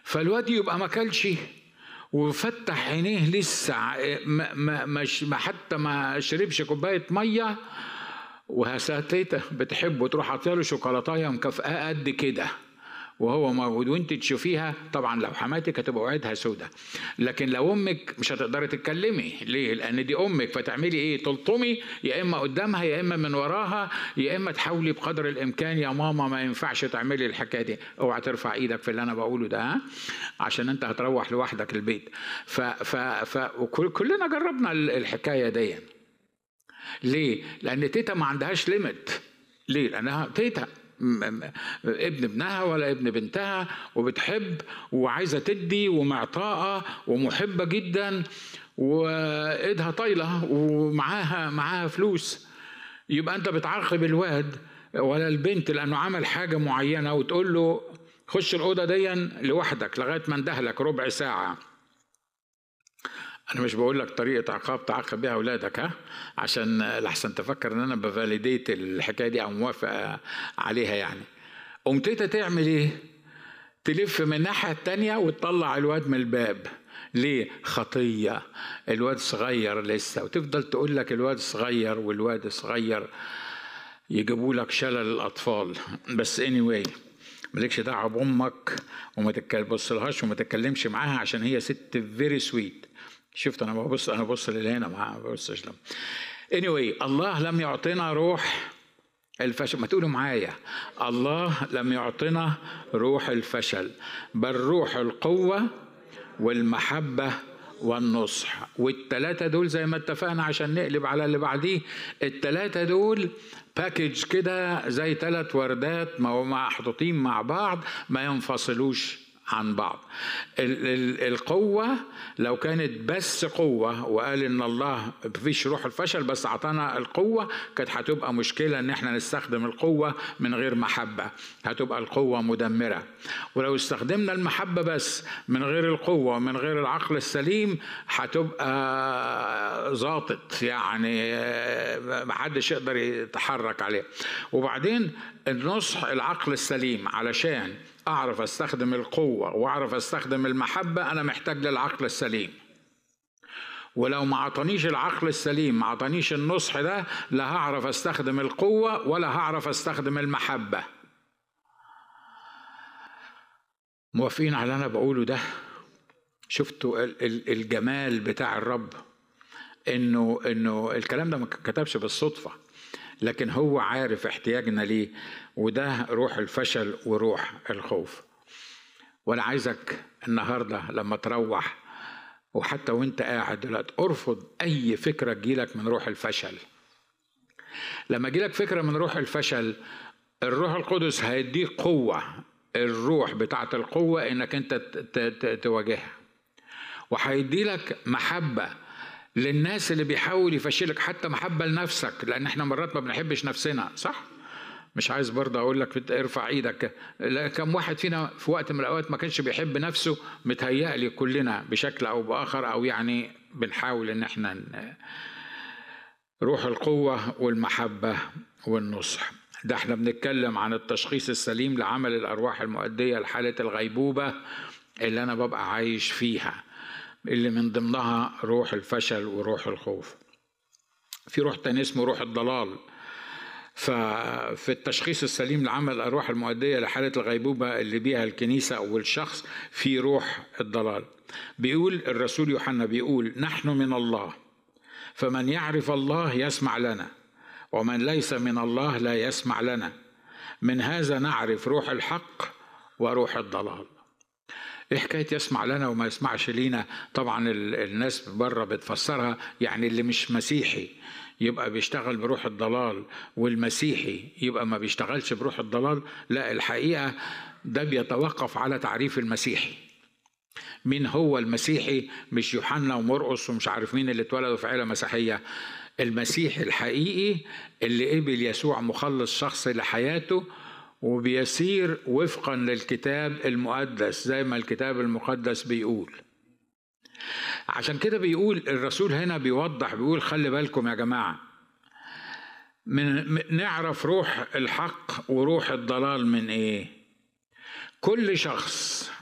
فالواد يبقى ما كلش وفتح عينيه لسه ما, ما, ما حتى ما شربش كوبايه ميه وهساتيته بتحبه تروح حاطه له شوكولاتايه مكافاه قد كده وهو موجود وانت تشوفيها طبعا لو حماتك هتبقى وعدها سودة لكن لو امك مش هتقدري تتكلمي ليه لان دي امك فتعملي ايه تلطمي يا اما قدامها يا اما من وراها يا اما تحاولي بقدر الامكان يا ماما ما ينفعش تعملي الحكايه دي اوعى ترفع ايدك في اللي انا بقوله ده ها عشان انت هتروح لوحدك البيت ف ف ف كلنا جربنا الحكايه دي ليه لان تيتا ما عندهاش ليميت ليه لانها تيتا ابن ابنها ولا ابن بنتها وبتحب وعايزه تدي ومعطاءه ومحبه جدا وايدها طايله ومعاها معاها فلوس يبقى انت بتعاقب الواد ولا البنت لانه عمل حاجه معينه وتقول له خش الاوضه دي لوحدك لغايه ما اندهلك ربع ساعه انا مش بقول لك طريقه عقاب تعاقب بيها اولادك ها عشان لحسن تفكر ان انا بفاليديت الحكايه دي او موافق عليها يعني قمت انت تعمل ايه تلف من الناحيه التانية وتطلع الواد من الباب ليه خطيه الواد صغير لسه وتفضل تقول لك الواد صغير والواد صغير يجيبوا لك شلل الاطفال بس anyway مالكش دعوه بامك وما تبصلهاش وما تتكلمش معاها عشان هي ست فيري سويت شفت انا ببص انا ببص لهنا ما ببصش لهم anyway الله لم يعطينا روح الفشل ما تقولوا معايا الله لم يعطينا روح الفشل بل روح القوة والمحبة والنصح والتلاتة دول زي ما اتفقنا عشان نقلب على اللي بعديه التلاتة دول باكج كده زي تلات وردات محطوطين مع بعض ما ينفصلوش عن بعض القوة لو كانت بس قوة وقال إن الله مفيش روح الفشل بس أعطانا القوة كانت هتبقى مشكلة إن إحنا نستخدم القوة من غير محبة هتبقى القوة مدمرة ولو استخدمنا المحبة بس من غير القوة ومن غير العقل السليم هتبقى ظابط يعني محدش يقدر يتحرك عليه وبعدين النصح العقل السليم علشان اعرف استخدم القوه واعرف استخدم المحبه انا محتاج للعقل السليم ولو ما عطانيش العقل السليم ما عطانيش النصح ده لا هعرف استخدم القوه ولا هعرف استخدم المحبه موافقين على اللي انا بقوله ده شفتوا الجمال بتاع الرب انه انه الكلام ده ما كتبش بالصدفه لكن هو عارف احتياجنا ليه وده روح الفشل وروح الخوف وانا عايزك النهارده لما تروح وحتى وانت قاعد دلوقتي ارفض اي فكره تجيلك من روح الفشل لما تجيلك فكره من روح الفشل الروح القدس هيديك قوه الروح بتاعت القوه انك انت تواجهها وهيدي لك محبه للناس اللي بيحاول يفشلك حتى محبه لنفسك لان احنا مرات ما بنحبش نفسنا صح مش عايز برضه اقول لك ارفع ايدك كم واحد فينا في وقت من الاوقات ما كانش بيحب نفسه متهيألي كلنا بشكل او باخر او يعني بنحاول ان احنا روح القوه والمحبه والنصح ده احنا بنتكلم عن التشخيص السليم لعمل الارواح المؤديه لحاله الغيبوبه اللي انا ببقى عايش فيها اللي من ضمنها روح الفشل وروح الخوف في روح تاني اسمه روح الضلال ففي التشخيص السليم لعمل الأرواح المؤدية لحالة الغيبوبة اللي بيها الكنيسة أو الشخص في روح الضلال بيقول الرسول يوحنا بيقول نحن من الله فمن يعرف الله يسمع لنا ومن ليس من الله لا يسمع لنا من هذا نعرف روح الحق وروح الضلال ايه حكايه يسمع لنا وما يسمعش لينا طبعا الناس بره بتفسرها يعني اللي مش مسيحي يبقى بيشتغل بروح الضلال والمسيحي يبقى ما بيشتغلش بروح الضلال لا الحقيقه ده بيتوقف على تعريف المسيحي مين هو المسيحي مش يوحنا ومرقس ومش عارف مين اللي اتولدوا في عيله مسيحيه المسيحي الحقيقي اللي قبل يسوع مخلص شخصي لحياته وبيسير وفقا للكتاب المقدس زي ما الكتاب المقدس بيقول عشان كده بيقول الرسول هنا بيوضح بيقول خلي بالكم يا جماعه من نعرف روح الحق وروح الضلال من ايه كل شخص